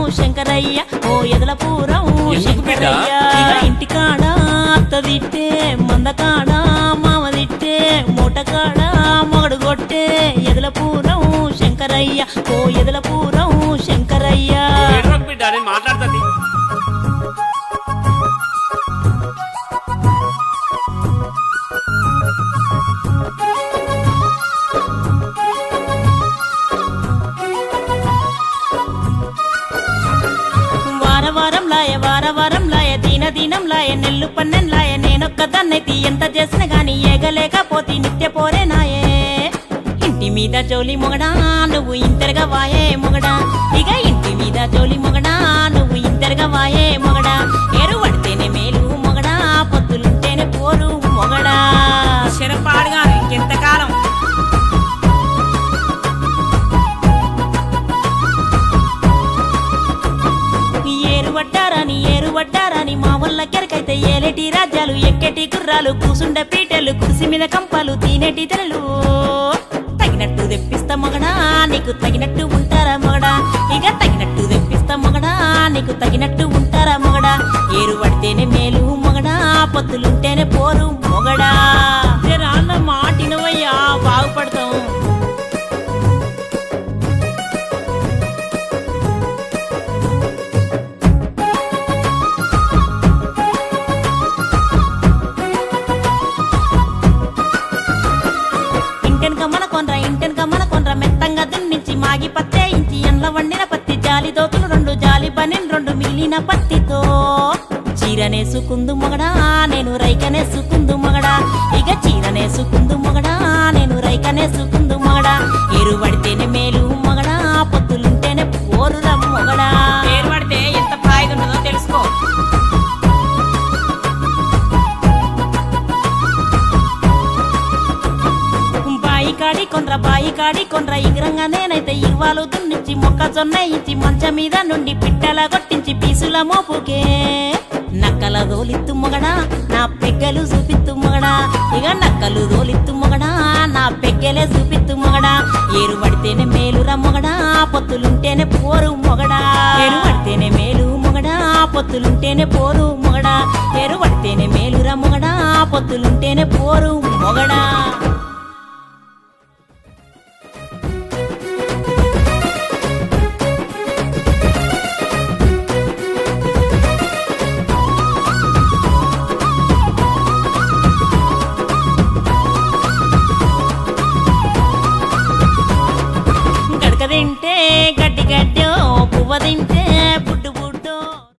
శంకరయ్య ఓ ఎదలపురం ఎందుకు బిడ్డ? శంకరయ్య ఇక ఇంటికాడ అత్త తిట్టే మందకాడ మామ తిట్టే మూటకాడ మొగడు కొట్టే ఎదలపురం శంకరయ్య ఓ ఎదలపురం శంకరయ్య ఏడ్రకు బిడ్డ నేను మాట్లాడుతుంది వార వారం లాయ వార వారం లాయ దీన దీనం లాయ నెల్లు పన్నెం లాయ నేనొక్క దన్నైతి ఎంత చేసిన గాని ఏగలేకపోతే నిత్య పోరే నాయే ఇంటి మీద జోలి మొగడా నువ్వు ఇంతరగా వాయే మొగడా ఇక ఇంటి మీద జోలి మొగడా నువ్వు ఇంతరగా వాయే మొగడా ఏరు పడితేనే మేలు మొగడా పొత్తులుంటేనే పోరు మొగడా శరపాడుగా ఇంకెంతకాలం ఏరు పడ్డారని ఏరు పడ్డారని మా వల్ల కెరకైతే ఏలేటి రాజ్యాలు ఎక్కేటి గుర్రాలు కూసుండే పీటలు కుర్సి మీద కంపాలు తినేటి తెరలు తగినట్టు తెప్పిస్తా మగడా నీకు తగినట్టు ఉంటారా మగడా ఇక తగినట్టు తెప్పిస్తా మగడా నీకు తగినట్టు ఉంటారా మగడా ఏరు పడితేనే మేలు మొగడా పొత్తులుంటేనే పోరు మొగడా రాన్న మాటినవయ్యా బాగుపడతాం ఇంటెనక మన కొనర ఇంటెనక మన కొనర మెత్తంగా దున్నించి మాగి పత్తేయించి ఎండ్ల వండిన పత్తి జాలి దోతులు రెండు జాలి బనెన్ రెండు మిలిన పత్తితో చీరనేసుకుందు మొగడా నేను రైకనేసుకుందు మొగడా ఇక చీరనేసుకుందు మొగడా నేను రైకనేసుకుందు మొగడా ఏరు పడితేనే మేలు మొగడా పొత్తులుంటేనే పోరురా మొగడా పేరు పడితే ఎంత పాయిగా ఉన్నదో తెలుసుకో బాయి కాడి కొండ్ర బాయి కాడి కొండ్ర ఇగరంగా నేనైతే ఇరువాలు దున్నించి మొక్కజొన్న ఇచ్చి మంచం మీద నుండి పిట్టల కొట్టించి పీసుల మోపుకే నక్కల దోలిత్తు మొగడా నా పెగ్గలు చూపిత్తు మొగడా ఇక నక్కలు దోలిత్తు మొగడా నా పెగ్గలే చూపిత్తు మొగడా ఏరు పడితేనే మేలురా మొగడా పొత్తులుంటేనే పోరు మొగడా ఏరు పడితేనే మేలు మొగడా పొత్తులుంటేనే పోరు మొగడా ఏరు పడితేనే మేలురా మొగడా పొత్తులుంటేనే పోరు మొగడా గడక తింటే గడ్డి గడ్డో పువ్వ తింటే